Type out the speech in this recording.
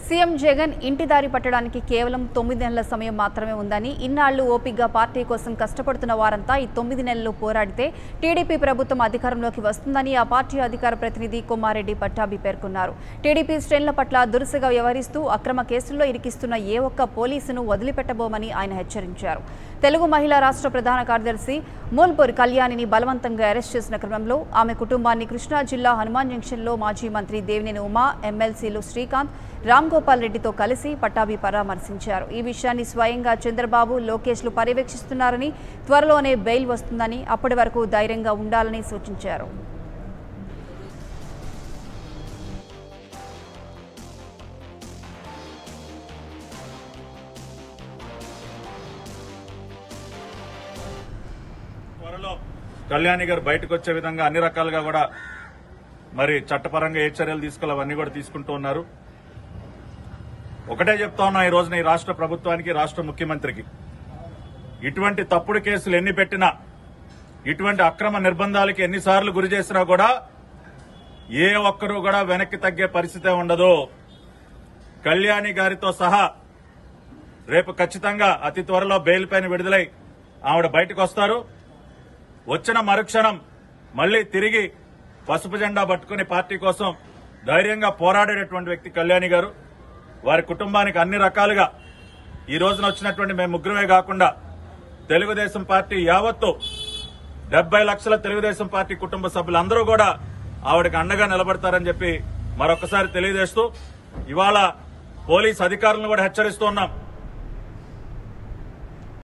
CM Jagan ఇంటి దారి పట్టడానికి కేవలం తొమ్మిది నెలల సమయం మాత్రమే ఉందని ఇన్నాళ్లు ఓపిగ్గా పార్టీ కోసం కష్టపడుతున్న వారంతా ఈ తొమ్మిది నెలలు పోరాడితే టీడీపీ ప్రభుత్వం అధికారంలోకి వస్తుందని ఆ పార్టీ అధికార ప్రతినిధి కొమ్మారెడ్డి పట్టాభి పేర్కొన్నారు టీడీపీ శ్రేణుల పట్ల దురుసుగా వ్యవహరిస్తూ అక్రమ కేసుల్లో ఇరికిస్తున్న ఏ ఒక్క పోలీసును వదిలిపెట్టబోమని ఆయన హెచ్చరించారు తెలుగు మహిళా రాష్ట్ర ప్రధాన కార్యదర్శి మూల్పూర్ కళ్యాణిని బలవంతంగా అరెస్ట్ చేసిన క్రమంలో ఆమె కుటుంబాన్ని కృష్ణా జిల్లా హనుమాన్ జంక్షన్లో మాజీ మంత్రి దేవినేని ఉమా ఎమ్మెల్సీలు శ్రీకాంత్ రామ్ గోపాల్ రెడ్డితో కలిసి పట్టాభి పరామర్శించారు ఈ విషయాన్ని స్వయంగా చంద్రబాబు లోకేష్లు పర్యవేక్షిస్తున్నారని త్వరలోనే బెయిల్ వస్తుందని అప్పటి వరకు ధైర్యంగా ఉండాలని సూచించారు త్వరలో కళ్యాణి గారు బయటకు వచ్చే విధంగా అన్ని రకాలుగా కూడా మరి చట్టపరంగా ఏ చర్యలు తీసుకోవాలి అవన్నీ కూడా తీసుకుంటూ ఉన్నారు ఒకటే చెప్తా ఉన్నా ఈ రోజున ఈ రాష్ట్ర ప్రభుత్వానికి రాష్ట్ర ముఖ్యమంత్రికి ఇటువంటి తప్పుడు కేసులు ఎన్ని పెట్టినా ఇటువంటి అక్రమ నిర్బంధాలకి ఎన్నిసార్లు గురి చేసినా కూడా ఏ ఒక్కరూ కూడా వెనక్కి తగ్గే పరిస్థితే ఉండదు కళ్యాణి గారితో సహా రేపు ఖచ్చితంగా అతి త్వరలో బెయిల్ పైన విడుదలై ఆవిడ బయటకు వస్తారు వచ్చిన మరుక్షణం మళ్లీ తిరిగి పసుపు జెండా పట్టుకుని పార్టీ కోసం ధైర్యంగా పోరాడేటటువంటి వ్యక్తి కళ్యాణి గారు వారి కుటుంబానికి అన్ని రకాలుగా ఈ రోజున వచ్చినటువంటి మేము ముగ్గురమే కాకుండా తెలుగుదేశం పార్టీ యావత్తు డెబ్బై లక్షల తెలుగుదేశం పార్టీ కుటుంబ సభ్యులందరూ కూడా ఆవిడకి అండగా నిలబడతారని చెప్పి మరొకసారి తెలియజేస్తూ ఇవాళ పోలీస్ అధికారులను కూడా హెచ్చరిస్తూ ఉన్నాం